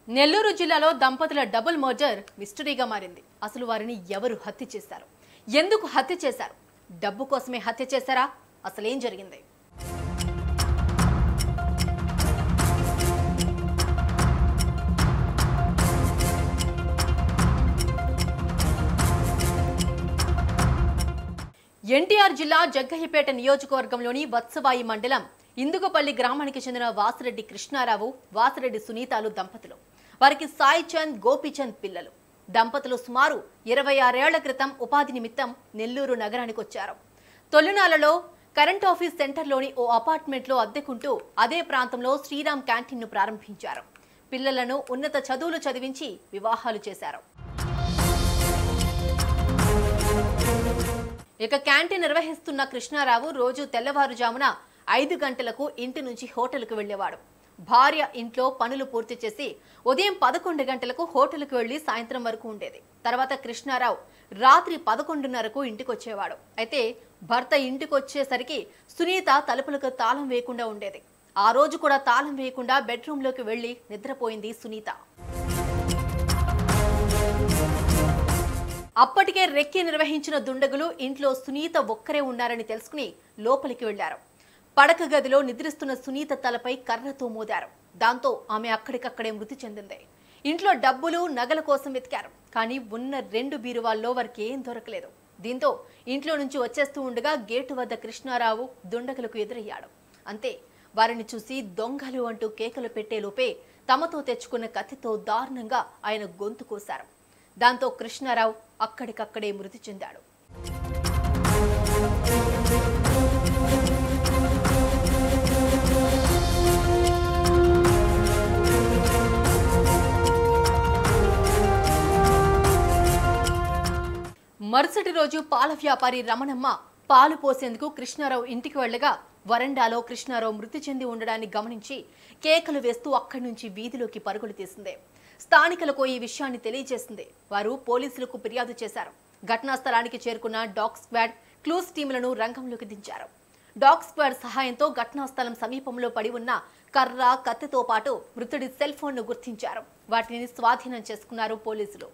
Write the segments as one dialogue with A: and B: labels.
A: నెల్లూరు జిల్లాలో దంపతుల double murder మిస్టరీగా మారింది అసలు వారిని ఎవరు హత్య చేశారు ఎందుకు హత్య చేశారు డబ్బు కోసమే హత్య చేశారా అసలేం జరిగింది ఎన్టీఆర్ జిల్లా జగ్గయ్యపేట నియోజకవర్గంలోని వత్సవాయి మండలం ఇందుకపల్లి గ్రామానికి చెందిన వాసిరెడ్డి కృష్ణారావు వాసిరెడ్డి సునీతాలు దంపతులు వారికి సాయి చంద్ గోపీచంద్ పిల్లలు దంపతులు సుమారు ఇరవై ఆరేళ్ల క్రితం ఉపాధి నిమిత్తం నెల్లూరు నగరానికి వచ్చారు తొలినాలలో కరెంట్ ఆఫీస్ సెంటర్లోని ఓ అపార్ట్మెంట్లో అద్దెకుంటూ అదే ప్రాంతంలో శ్రీరామ్ క్యాంటీన్ను ప్రారంభించారు పిల్లలను ఉన్నత చదువులు చదివించి వివాహాలు చేశారు ఇక క్యాంటీన్ నిర్వహిస్తున్న కృష్ణారావు రోజు తెల్లవారుజామున ఐదు గంటలకు ఇంటి నుంచి హోటల్కు వెళ్లేవాడు భార్య ఇంట్లో పనులు పూర్తి చేసి ఉదయం పదకొండు గంటలకు హోటల్కు వెళ్లి సాయంత్రం వరకు ఉండేది తర్వాత కృష్ణారావు రాత్రి పదకొండున్నరకు ఇంటికి వచ్చేవాడు అయితే భర్త ఇంటికి వచ్చేసరికి సునీత తలుపులకు తాళం వేయకుండా ఉండేది ఆ రోజు కూడా తాళం వేయకుండా బెడ్రూమ్లోకి వెళ్లి నిద్రపోయింది సునీత అప్పటికే రెక్కి నిర్వహించిన దుండగులు ఇంట్లో సునీత ఒక్కరే ఉన్నారని తెలుసుకుని లోపలికి వెళ్లారు పడక గదిలో నిద్రిస్తున్న సునీత తలపై కర్రతో మోదారు దాంతో ఆమె అక్కడికక్కడే మృతి చెందింది ఇంట్లో డబ్బులు నగల కోసం వెతికారు కానీ ఉన్న రెండు బీరువాల్లో వారికి ఏం దొరకలేదు దీంతో ఇంట్లో నుంచి వచ్చేస్తూ ఉండగా గేటు వద్ద కృష్ణారావు దుండగులకు ఎదురయ్యాడు అంతే వారిని చూసి దొంగలు అంటూ కేకలు పెట్టేలోపే తమతో తెచ్చుకున్న కత్తితో దారుణంగా ఆయన గొంతు కోశారు దాంతో కృష్ణారావు అక్కడికక్కడే మృతి చెందాడు మరుసటి రోజు పాల వ్యాపారి రమణమ్మ పాలు పోసేందుకు కృష్ణారావు ఇంటికి వెళ్ళగా వరండాలో కృష్ణారావు మృతి చెంది ఉండడాన్ని గమనించి కేకలు వేస్తూ అక్కడి నుంచి వీధిలోకి పరుగులు తీసింది స్థానికులకు ఈ విషయాన్ని తెలియజేసింది వారు పోలీసులకు ఫిర్యాదు చేశారు ఘటనా స్థలానికి చేరుకున్న డాగ్ స్క్వాడ్ క్లూస్ టీంలను రంగంలోకి దించారు డాగ్ స్క్వాడ్ సహాయంతో ఘటనా స్థలం సమీపంలో పడి ఉన్న కర్ర కత్తితో పాటు మృతుడి సెల్ ఫోన్ను గుర్తించారు వాటిని స్వాధీనం చేసుకున్నారు పోలీసులు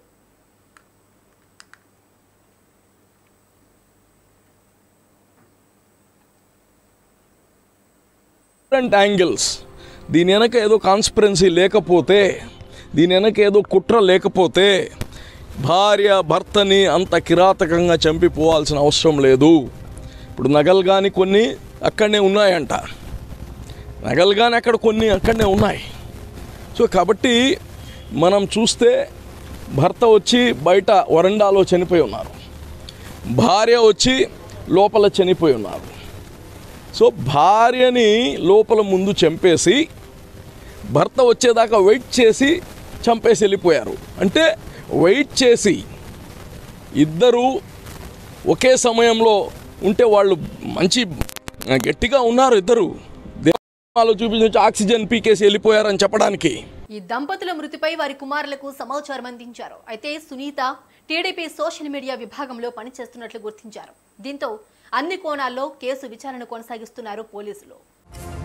B: డిఫరెంట్ యాంగిల్స్ దీని వెనక ఏదో కాన్స్పిరెన్సీ లేకపోతే దీని వెనక ఏదో కుట్ర లేకపోతే భార్య భర్తని అంత కిరాతకంగా చంపిపోవాల్సిన అవసరం లేదు ఇప్పుడు నగలు కానీ కొన్ని అక్కడనే ఉన్నాయంట నగలు కానీ అక్కడ కొన్ని అక్కడనే ఉన్నాయి సో కాబట్టి మనం చూస్తే భర్త వచ్చి బయట వరండాలో చనిపోయి ఉన్నారు భార్య వచ్చి లోపల చనిపోయి ఉన్నారు సో భార్యని లోపల ముందు చంపేసి భర్త వచ్చేదాకా వెయిట్ చేసి చంపేసి వెళ్ళిపోయారు అంటే వెయిట్ చేసి ఇద్దరు ఒకే సమయంలో ఉంటే వాళ్ళు మంచి గట్టిగా ఉన్నారు ఇద్దరు దేవాలో చూపించి ఆక్సిజన్ పీకేసి వెళ్ళిపోయారని చెప్పడానికి
A: ఈ దంపతుల మృతిపై వారి కుమారులకు సమాచారం అందించారు అయితే సునీత టీడీపీ సోషల్ మీడియా విభాగంలో పనిచేస్తున్నట్లు గుర్తించారు దీంతో అన్ని కోణాల్లో కేసు విచారణ కొనసాగిస్తున్నారు పోలీసులు